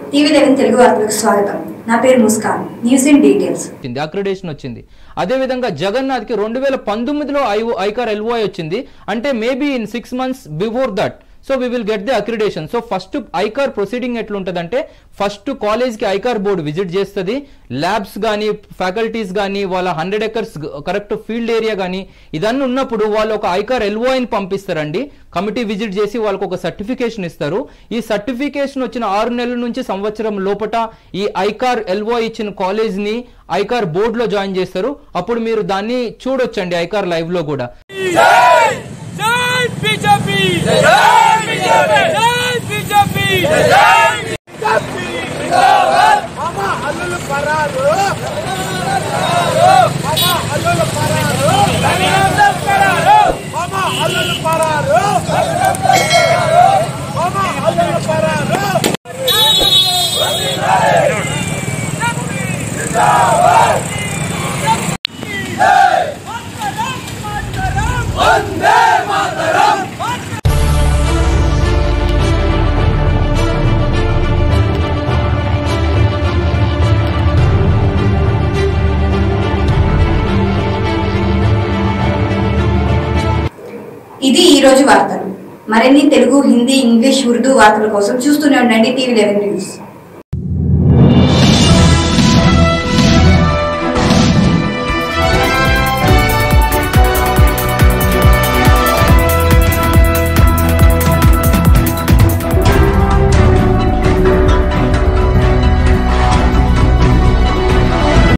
TV eleven Telugu వార్తలకు స్వాగతం నా పేరు ముస్కాన్ న్యూస్ ఇన్ డీటెయిల్స్ వచ్చింది అక్రిడేషన్ వచ్చింది అదేవిధంగా జగన్నాథ్కి రెండు వేల పంతొమ్మిదిలో ఐ ఐకార్ ఎల్ఓఐ వచ్చింది అంటే maybe in six months before that so we will get the accreditation so first ICAR proceeding ఎట్లుంటుందంటే ఫస్ట్ కాలేజ్కి ఐకార్ బోర్డు విజిట్ చేస్తుంది ల్యాబ్స్ కానీ ఫ్యాకల్టీస్ కానీ వాళ్ళ hundred acres correct field area కానీ ఇదన్నీ ఉన్నప్పుడు వాళ్ళు ఒక ఐకార్ ఎల్ఓఐని పంపిస్తారండి కమిటీ విజిట్ చేసి వాళ్ళకు ఒక సర్టిఫికేషన్ ఇస్తారు ఈ సర్టిఫికేషన్ వచ్చిన ఆరు నెలల నుంచి సంవత్సరం లోపట ఈ ఐకార్ ఎల్ఓ ఇచ్చిన కాలేజ్ ని ఐకార్ బోర్డ్ లో జాయిన్ చేస్తారు అప్పుడు మీరు దాన్ని చూడొచ్చండి ఐకార్ లైవ్ లో కూడా జై బీజేపీ జై బీజేపీ జై బీజేపీ జై మామ అల్లులు పరారు మామ అల్లులు పరారు మామ అల్లులు పరారు మామ అల్లులు పరారు ఇది ఈ రోజు వార్తలు మరిన్ని తెలుగు హిందీ ఇంగ్లీష్ ఉర్దూ వార్తల కోసం చూస్తూనే ఉండండి టీవీ లెవెన్ న్యూస్